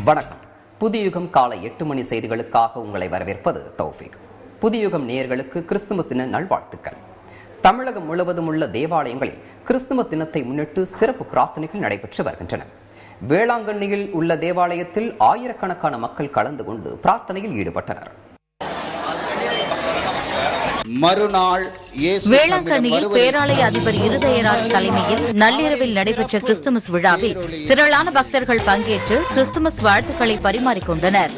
வணக்கம் புதியுகம் காலை எட்டு மணி செய்திகளுக்காக உங்களை வரவேற்பது தௌஃபிக் புதியுகம் நேயர்களுக்கு கிறிஸ்துமஸ் தின நல்வாழ்த்துக்கள் தமிழகம் முழுவதும் உள்ள தேவாலயங்களில் கிறிஸ்துமஸ் தினத்தை முன்னிட்டு சிறப்பு பிரார்த்தனைகள் நடைபெற்று வருகின்றன வேளாங்கண்ணியில் உள்ள தேவாலயத்தில் ஆயிரக்கணக்கான மக்கள் கலந்து கொண்டு பிரார்த்தனையில் ஈடுபட்டனர் மறுநாள் இயேசு வேளாங்கண்ணியில் தம்மிடம் வருவதை பேராலய அதிபர் இருதயராஜ் தலைமையில் நள்ளிரவில் நடைபெற்ற கிறிஸ்துமஸ் விழாவில் திரளான பக்தர்கள் பங்கேற்று கிறிஸ்துமஸ் வாழ்த்துக்களை பரிமாறிக்கொண்டனர்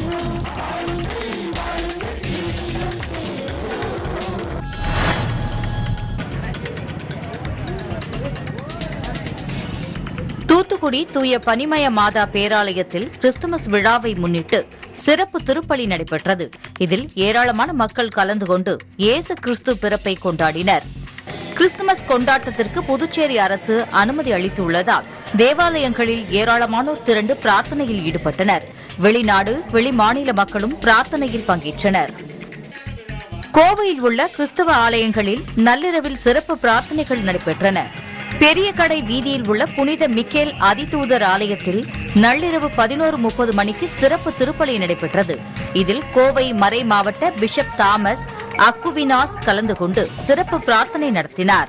தூத்துக்குடி தூய பனிமய மாதா பேராலயத்தில் கிறிஸ்துமஸ் விழாவை முன்னிட்டு சிறப்பு திருப்பலி நடைபெற்றது இதில் ஏராளமான மக்கள் கலந்து கொண்டு இயேசு கிறிஸ்து பிறப்பை கொண்டாடினர் கிறிஸ்துமஸ் கொண்டாட்டத்திற்கு புதுச்சேரி அரசு அனுமதி அளித்துள்ளதால் தேவாலயங்களில் ஏராளமானோர் திரண்டு பிரார்த்தனையில் ஈடுபட்டனர் வெளிநாடு வெளிமாநில மக்களும் பிரார்த்தனையில் பங்கேற்றனர் கோவையில் உள்ள கிறிஸ்தவ ஆலயங்களில் நள்ளிரவில் சிறப்பு பிரார்த்தனைகள் நடைபெற்றன பெரிய கடை வீதியில் உள்ள புனித மிக்கேல் அதிதூதர் ஆலயத்தில் நள்ளிரவு பதினோரு முப்பது மணிக்கு சிறப்பு திருப்பலி நடைபெற்றது இதில் கோவை மறை மாவட்ட பிஷப் தாமஸ் அக்குவினாஸ் கலந்து கொண்டு சிறப்பு பிரார்த்தனை நடத்தினார்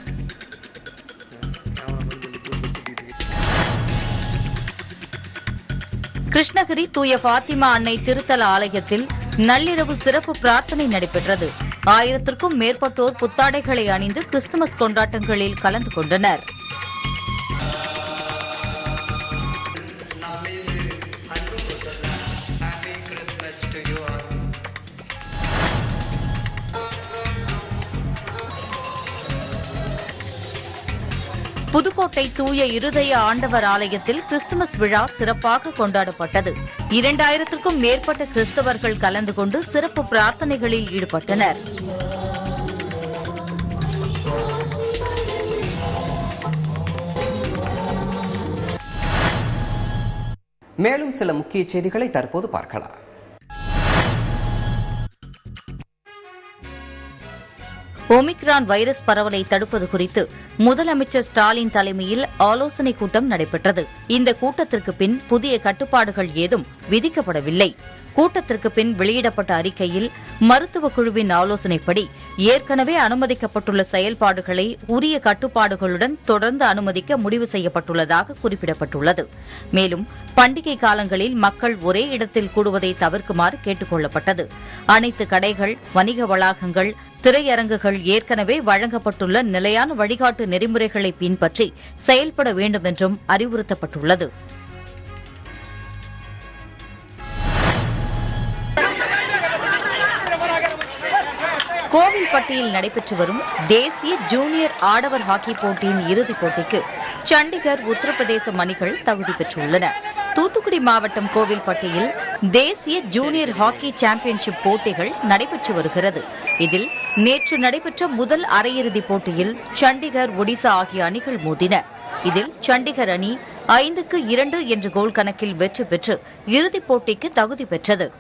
கிருஷ்ணகிரி தூய பாத்திமா அன்னை திருத்தல ஆலயத்தில் நள்ளிரவு சிறப்பு பிரார்த்தனை நடைபெற்றது ஆயிரத்திற்கும் மேற்பட்டோர் புத்தாடைகளை அணிந்து கிறிஸ்துமஸ் கொண்டாட்டங்களில் கலந்து கொண்டனர் புதுக்கோட்டை தூய இருதய ஆண்டவர் ஆலயத்தில் கிறிஸ்துமஸ் விழா சிறப்பாக கொண்டாடப்பட்டது இரண்டாயிரத்திற்கும் மேற்பட்ட கிறிஸ்தவர்கள் கலந்து கொண்டு சிறப்பு பிரார்த்தனைகளில் ஈடுபட்டனர் மேலும் சில முக்கிய செய்திகளை தற்போது பார்க்கலாம் ஒமிக்ரான் வைரஸ் பரவலை தடுப்பது குறித்து முதலமைச்சர் ஸ்டாலின் தலைமையில் ஆலோசனை கூட்டம் நடைபெற்றது இந்த கூட்டத்திற்கு பின் புதிய கட்டுப்பாடுகள் ஏதும் விதிக்கப்படவில்லை கூட்டத்திற்கு பின் வெளியிடப்பட்ட அறிக்கையில் மருத்துவ குழுவின் ஆலோசனைப்படி ஏற்கனவே அனுமதிக்கப்பட்டுள்ள செயல்பாடுகளை உரிய கட்டுப்பாடுகளுடன் தொடர்ந்து அனுமதிக்க முடிவு செய்யப்பட்டுள்ளதாக குறிப்பிடப்பட்டுள்ளது மேலும் பண்டிகை காலங்களில் மக்கள் ஒரே இடத்தில் கூடுவதை தவிர்க்குமாறு கேட்டுக் கொள்ளப்பட்டது அனைத்து கடைகள் வணிக வளாகங்கள் திரையரங்குகள் ஏற்கனவே வழங்கப்பட்டுள்ள நிலையான வழிகாட்டு நெறிமுறைகளை பின்பற்றி செயல்பட வேண்டும் என்றும் அறிவுறுத்தப்பட்டுள்ளது கோவில்பட்டியில் நடைபெற்று வரும் தேசிய ஜூனியர் ஆடவர் ஹாக்கி போட்டியின் இறுதிப் போட்டிக்கு சண்டிகர் உத்தரப்பிரதேசம் அணிகள் தகுதி பெற்றுள்ளன தூத்துக்குடி மாவட்டம் கோவில்பட்டியில் தேசிய ஜூனியர் ஹாக்கி சாம்பியன்ஷிப் போட்டிகள் நடைபெற்று வருகிறது இதில் நேற்று நடைபெற்ற முதல் அரையிறுதிப் போட்டியில் சண்டிகர் ஒடிசா ஆகிய அணிகள் மோதின இதில் சண்டிகர் அணி ஐந்துக்கு இரண்டு என்ற கோல் கணக்கில் வெற்றி பெற்று இறுதிப் போட்டிக்கு தகுதி பெற்றது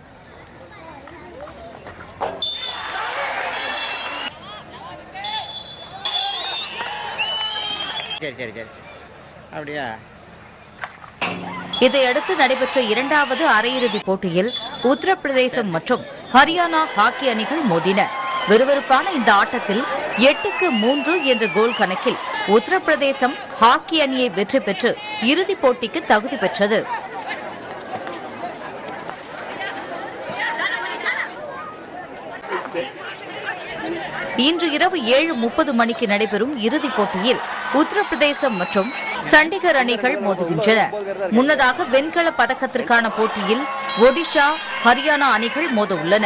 சரி சரி சரி அப்படியா இதையடுத்து நடைபெற்ற இரண்டாவது அரையிறுதிப் போட்டியில் உத்தரப்பிரதேசம் மற்றும் ஹரியானா ஹாக்கி அணிகள் மோதின விறுவிறுப்பான இந்த ஆட்டத்தில் எட்டுக்கு மூன்று என்ற கோல் கணக்கில் உத்தரப்பிரதேசம் ஹாக்கி அணியை வெற்றி பெற்று இறுதிப் போட்டிக்கு தகுதி பெற்றது இன்று இரவு ஏழு முப்பது மணிக்கு நடைபெறும் இறுதிப் போட்டியில் உத்தரப்பிரதேசம் மற்றும் சண்டிகர் அணிகள் மோதுகின்றன முன்னதாக வெண்கல பதக்கத்திற்கான போட்டியில் ஒடிஷா ஹரியானா அணிகள் மோத உள்ளன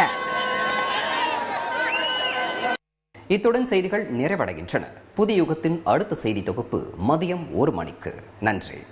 இத்துடன் செய்திகள் நிறைவடைகின்றன புதிய யுகத்தின் அடுத்த செய்தி தொகுப்பு மதியம் ஒரு மணிக்கு நன்றி